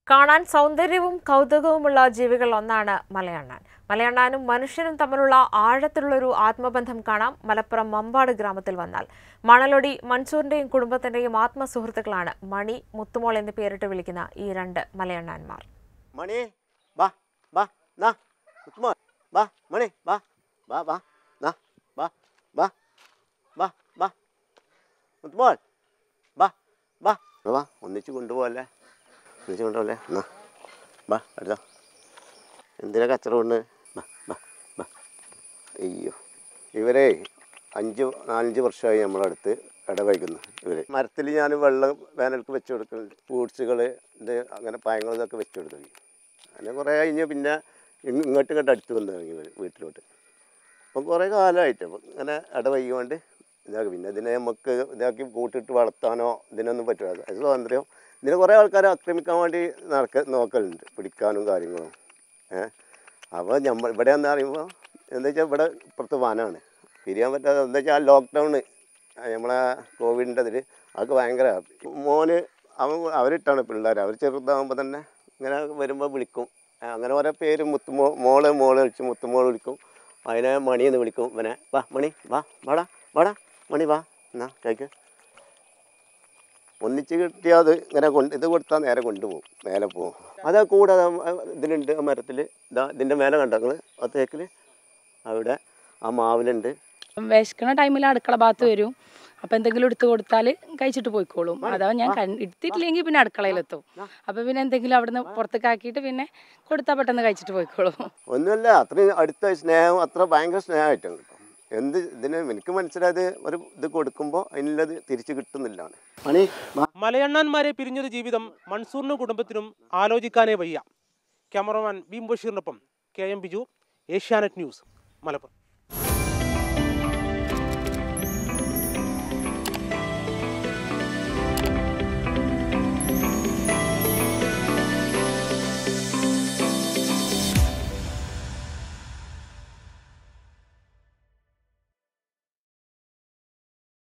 കാണാൻ സൗന്ദര്യവും കൗതുകവുമുള്ള ജീവികൾ ഒന്നാണ് മലയണ്ണാൻ മലയണ്ണാനും മനുഷ്യനും തമ്മിലുള്ള ആഴത്തിലുള്ളൊരു ആത്മബന്ധം കാണാം മലപ്പുറം മമ്പാട് ഗ്രാമത്തിൽ വന്നാൽ മണലൊടി മൻസൂറിന്റെയും കുടുംബത്തിന്റെയും ആത്മസുഹൃത്തുക്കളാണ് മണി മുത്തുമോൾ എന്ന് പേരിട്ട് വിളിക്കുന്ന ഈ രണ്ട് മലയണ്ണാന്മാർ മണി വാ വാ നാ ഉസ്മാൻ വാ മണി വാ വാ വാ നാ വാ വാ വാ വാ ഉസ്മാൻ വാ വാ വാ ഒന്നിച്ച് കൊണ്ടുപോകല്ലേ ഒന്നിച്ച് കൊണ്ടുപോകല്ലേ എന്നാ വാ അടുത്ത എന്തിനാ കച്ചറ കൊണ്ട് വാ വാ വാ അയ്യോ ഇവരെ അഞ്ച് നാലഞ്ച് വർഷമായി നമ്മളടുത്ത് ഇടവൈകുന്നു ഇവർ മരത്തിൽ ഞാൻ വെള്ളം വേനൽക്ക് വെച്ച് കൊടുക്കുന്നുണ്ട് ഫ്രൂട്ട്സുകൾ ഇത് അങ്ങനെ പഴങ്ങൾ ഇതൊക്കെ വെച്ച് കൊടുക്കും അങ്ങനെ കുറേ കഴിഞ്ഞ് പിന്നെ ഇങ്ങ് ഇങ്ങോട്ട് ഇങ്ങോട്ട് അടുത്ത് വന്നു തുടങ്ങി ഇവർ വീട്ടിലോട്ട് അപ്പം കുറേ കാലമായിട്ട് അപ്പം ഇങ്ങനെ ഇടവൈകൊണ്ട് ഇതാക്കി പിന്നെ ഇതിനെ നമുക്ക് ഇതാക്കി കൂട്ടിട്ട് വളർത്താനോ ഇതിനൊന്നും പറ്റില്ല അത് സ്വാതന്ത്ര്യം ഇതിനെ കുറേ ആൾക്കാരെ ആക്രമിക്കാൻ വേണ്ടി നടക്ക നോക്കലുണ്ട് പിടിക്കാനും കാര്യങ്ങളും ഏഹ് അപ്പോൾ നമ്മൾ ഇവിടെ എന്ന് പറയുമ്പോൾ എന്താ വെച്ചാൽ ഇവിടെ ഇപ്പുറത്ത് വനമാണ് പിരിയാൻ പറ്റാതെ എന്താ വെച്ചാൽ ലോക്ക്ഡൗണ് നമ്മളെ കോവിഡിൻ്റെ അതിൽ അതൊക്കെ ഭയങ്കര മോന് അവൻ അവരിട്ടാണ് പിള്ളേർ അവർ ചെറുതാകുമ്പോൾ തന്നെ ഇങ്ങനെ വരുമ്പോൾ വിളിക്കും ആ, അങ്ങനെ ഓരോ പേര് മുത്തുമോ മോള് മോള് വിളിച്ച് മുത്തുമോൾ വിളിക്കും അതിനെ മണി എന്ന് വിളിക്കും ഇവനെ വാ മണി വാ വാടാ വാടാ മണി വാ എന്നാ കഴിക്ക് ഒന്നിച്ച് കിട്ടിയാൽ അത് ഇങ്ങനെ കൊണ്ട് ഇത് കൊടുത്താൽ നേരെ കൊണ്ടുപോകും മേലെ പോകും അത് കൂടെ അത് ഇതിലുണ്ട് ആ മരത്തിൽ ഇതാ ഇതിൻ്റെ മേലെ കണ്ടങ്ങൾ ആ തേക്കിൽ അവിടെ ആ മാവിലുണ്ട് വിശക്കണ ടൈമിൽ അടുക്കള ഭാഗത്ത് വരും അപ്പം എന്തെങ്കിലും എടുത്തു കൊടുത്താൽ കഴിച്ചിട്ട് പോയിക്കോളും അതാ ഞാൻ കൺ എടുത്തിട്ടില്ലെങ്കിൽ പിന്നെ അടുക്കളയിലെത്തും അപ്പം പിന്നെ എന്തെങ്കിലും അവിടുന്ന് പുറത്തേക്ക് ആക്കിയിട്ട് പിന്നെ കൊടുത്താൽ പെട്ടെന്ന് കഴിച്ചിട്ട് പോയിക്കോളും ഒന്നുമല്ല അത്രയും അടുത്ത സ്നേഹം അത്ര ഭയങ്കര സ്നേഹമായിട്ടാണ് കേട്ടോ എന്ത് ഇതിന് എനിക്ക് മനസ്സിലായത് ഒരു ഇത് കൊടുക്കുമ്പോൾ അതിനുള്ളത് തിരിച്ച് കിട്ടുന്നില്ലാണ് മണി വാ മലയണ്ണാന്മാരെ പിരിഞ്ഞൊരു ജീവിതം മൺസൂറിനും കുടുംബത്തിനും ആലോചിക്കാനേ വയ്യ ക്യാമറമാൻ ബീം ബഷീറിനൊപ്പം K M Biju Asianet news Malappuram